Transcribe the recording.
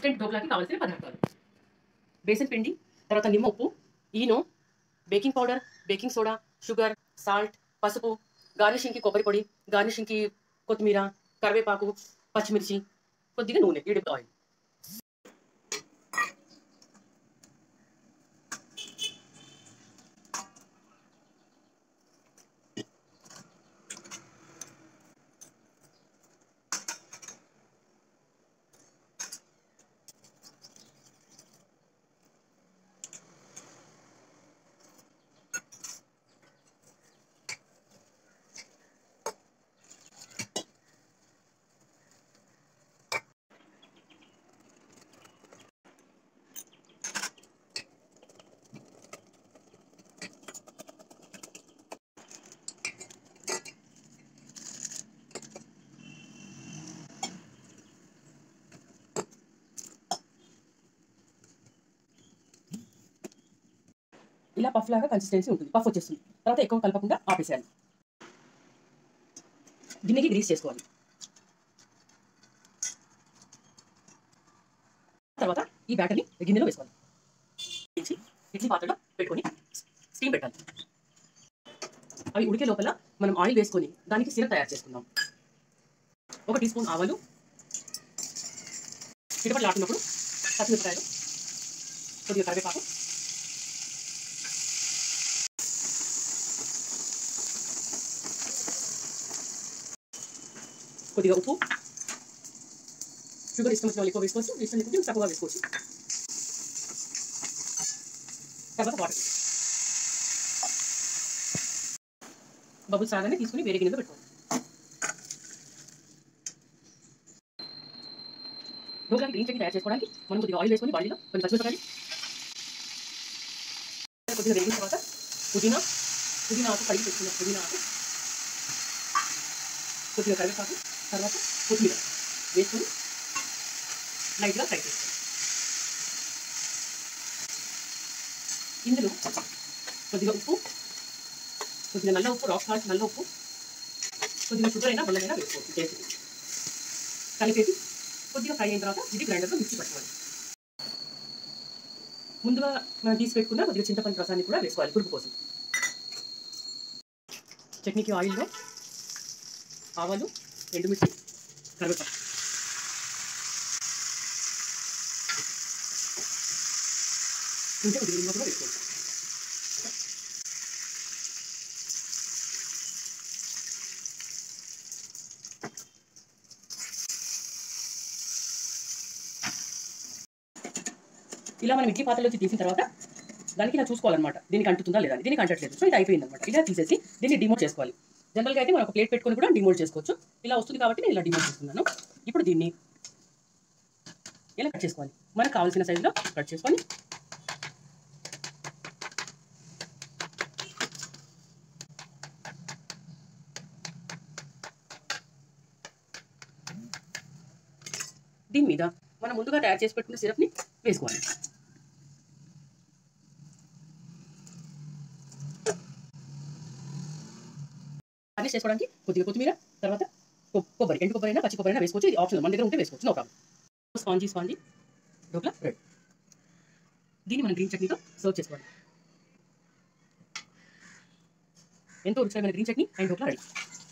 Instant డోక్లాకి కావాల్సిన పదార్థాలు బేసన్ పిండి తర్వాత నిమ్మ ఉప్పు Eno baking powder baking soda sugar salt పసుపు గార్నిషింగ్కి కొబ్బరి పొడి గార్నిషింగ్కి కొత్తిమీర కరివేపాకు పచ్చిమిర్చి కొద్దిగా నూనె ఈడు ఆయిల్ ఇలా పఫ్ లాగా కన్సిస్టెన్సీ ఉంటుంది పఫ్ వచ్చేస్తుంది తర్వాత ఎక్కువ కలపకుండా ఆపేసేయాలి గిన్నెకి గ్రీస్ చేసుకోవాలి తర్వాత ఈ బ్యాటర్ని గిన్నెలో వేసుకోవాలి వేసి ఇడ్లీ పాత్రలో పెట్టుకొని స్టీమ్ పెట్టాలి అవి ఉడికే లోపల మనం ఆయిల్ వేసుకొని దానికి సిరప్ తయారు చేసుకుందాం ఒక టీ స్పూన్ ఆవాలు చిటపట్లు ఆడుతున్నప్పుడు పచ్చిమిరపకాయలు కొద్దిగా కరివేపాకు కొద్దిగా ఉప్పు షుగర్ ఇష్టం వచ్చిన వాళ్ళు ఎక్కువ వేసుకోవచ్చు ఇష్టం లేకపోతే తక్కువగా వేసుకోవచ్చు తర్వాత వాటర్ బబుల్స్ రాగానే తీసుకుని వేరే గిన్నెలో పెట్టుకోవాలి డోక్లాకి గ్రీన్ చట్నీ తయారు చేసుకోవడానికి మనం కొద్దిగా ఆయిల్ వేసుకొని బాడీలో కొంచెం పచ్చిమిరపకాయలు కొద్దిగా వేగిన తర్వాత పుదీనా పుదీనా ఆకు కడిగి పెట్టుకున్న పుదీనా ఆకు కొద్దిగా కరివేపాకు తర్వాత కొత్తిమీర వేసుకొని లైట్గా ఫ్రై చేసుకోవాలి ఇందులో కొద్దిగా ఉప్పు కొద్దిగా నల్ల ఉప్పు రాక్ సాల్ట్ నల్ల ఉప్పు కొద్దిగా షుగర్ అయినా బెల్లమైనా వేసుకోవచ్చు టేస్ట్ కలిపేసి కొద్దిగా ఫ్రై అయిన తర్వాత ఇది గ్రైండర్లో మిక్సీ పట్టుకోవాలి ముందుగా మనం తీసి పెట్టుకున్న కొద్దిగా చింతపండు రసాన్ని కూడా వేసుకోవాలి పురుగు కోసం చట్నీకి ఆయిల్లో ఆవాలు ఎండుమిర్చి కరివేపాకు ఇంకా కొద్దిగా నిమ్మ కూడా వేసుకోవచ్చు ఇలా మనం ఇడ్లీ పాత్రలోకి తీసిన తర్వాత దానికి ఇలా చూసుకోవాలన్నమాట దీనికి అంటుతుందా లేదా అని. దీనికి అంటట్లేదు సో ఇది అయిపోయింది అనమాట ఇలా తీసేసి దీన్ని డిమోట్ చేసుకోవాలి జనరల్గా అయితే మనం ఒక ప్లేట్ పెట్టుకొని కూడా డిమోట్ చేసుకోవచ్చు ఇలా వస్తుంది కాబట్టి నేను ఇలా డిమోట్ చేస్తున్నాను ఇప్పుడు దీన్ని ఇలా కట్ చేసుకోవాలి మనకు కావాల్సిన సైజులో కట్ చేసుకొని దీని మీద మనం ముందుగా తయారు చేసి పెట్టుకున్న సిరప్ని వేసుకోవాలి గార్నిష్ చేసుకోవడానికి కొద్దిగా కొత్తిమీర తర్వాత కొ- కొబ్బరి ఎండు కొబ్బరి అయినా పచ్చి కొబ్బరి అయినా వేసుకోవచ్చు ఇది ఆప్షన్ మన దగ్గర ఉంటే వేసుకోవచ్చు no problem spongy spongy dhokla ready దీన్ని మనం గ్రీన్ చట్నీతో సర్వ్ చేసుకోవాలి ఎంతో రుచికరమైన green chutney and dhokla ready